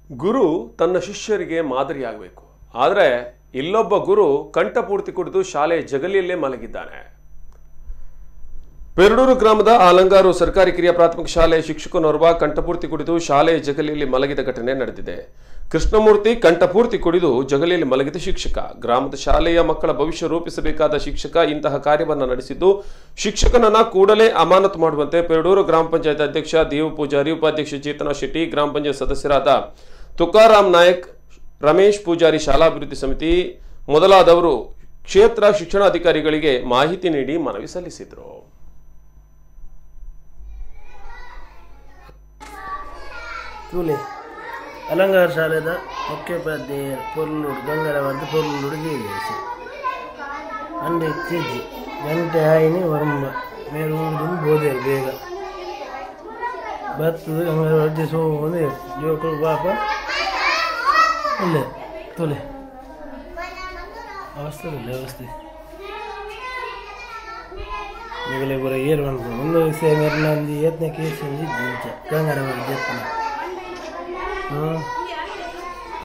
ಗುರು ತನ್ನ ಶಿಷ್ಯರಿಗೆ ಮಾದರಿಯಾಗಬೇಕು ಆದರೆ ಇಲ್ಲೊಬ್ಬ ಗುರು ಕಂಠಪೂರ್ತಿ ಕುಡಿದು ಶಾಲೆ ಜಗಲಿಯಲ್ಲೇ ಮಲಗಿದ್ದಾನೆ ಪೆರಡೂರು ಗ್ರಾಮದ ಆಲಂಗಾರು ಸರ್ಕಾರಿ ಕಿರಿಯ ಪ್ರಾಥಮಿಕ ಶಾಲೆಯ ಶಿಕ್ಷಕನೋರ್ವ ಕಂಠಪೂರ್ತಿ ಕುಡಿದು ಶಾಲೆಯ ಜಗಲಿಯಲ್ಲಿ ಮಲಗಿದ ಘಟನೆ ನಡೆದಿದೆ ಕೃಷ್ಣಮೂರ್ತಿ ಕಂಠಪೂರ್ತಿ ಕುಡಿದು ಜಗಲಿಯಲ್ಲಿ ಮಲಗಿದ ಶಿಕ್ಷಕ ಗ್ರಾಮದ ಶಾಲೆಯ ಮಕ್ಕಳ ಭವಿಷ್ಯ ರೂಪಿಸಬೇಕಾದ ಶಿಕ್ಷಕ ಇಂತಹ ಕಾರ್ಯವನ್ನು ನಡೆಸಿದ್ದು ಶಿಕ್ಷಕನನ್ನ ಕೂಡಲೇ ಅಮಾನತು ಮಾಡುವಂತೆ ಪೆರಡೂರು ಗ್ರಾಮ ಪಂಚಾಯತ್ ಅಧ್ಯಕ್ಷ ದೇವ ಪೂಜಾರಿ ಉಪಾಧ್ಯಕ್ಷ ಚೇತನಾ ಶೆಟ್ಟಿ ಗ್ರಾಮ ಪಂಚಾಯತ್ ಸದಸ್ಯರಾದ ತುಕಾರಾಮ್ ನಾಯಕ್ ರಮೇಶ್ ಪೂಜಾರಿ ಶಾಲಾಭಿವೃದ್ಧಿ ಸಮಿತಿ ಮೊದಲಾದವರು ಕ್ಷೇತ್ರ ಶಿಕ್ಷಣಾಧಿಕಾರಿಗಳಿಗೆ ಮಾಹಿತಿ ನೀಡಿ ಮನವಿ ಸಲ್ಲಿಸಿದರು ತೂಲೆ ಅಲಂಗಾರ ಶಾಲೆದ ಮುಖ್ಯೋಪಾಧ್ಯಾಯ ಪೊರ್ಲೂರು ಗಂಗರವರ್ದು ಪೊರ್ಲೂರು ಜೇಜೇಸಿ ಅಂದೆ ಚಿಜ್ಜಿ ಗಂಟೆ ಆಯಿನಿ ವರ್ಮ ಮೇರು ಊರಿನ ಬೋದೇರು ಬೇಗ ಬರ್ತದೆ ಗಂಗರವರ್ದಿ ಸೋಂದು ಜೋಕುಲು ಪಾಪ ಇಲ್ಲೇ ತೋಲೆ ಅವಸ್ಥೆ ಇಲ್ಲ ಅವಸ್ಥೆ ಈಗಲೇ ಬರ ಏರು ಅನ್ಕೊಂಡು ಒಂದು ವಿಷಯ ಮೇಲೆ ನಂದು ಯತ್ನ ಕೇಸ್ ಗಂಗರವರ್ದಿ ಎತ್ತನ ಹ್ಞೂ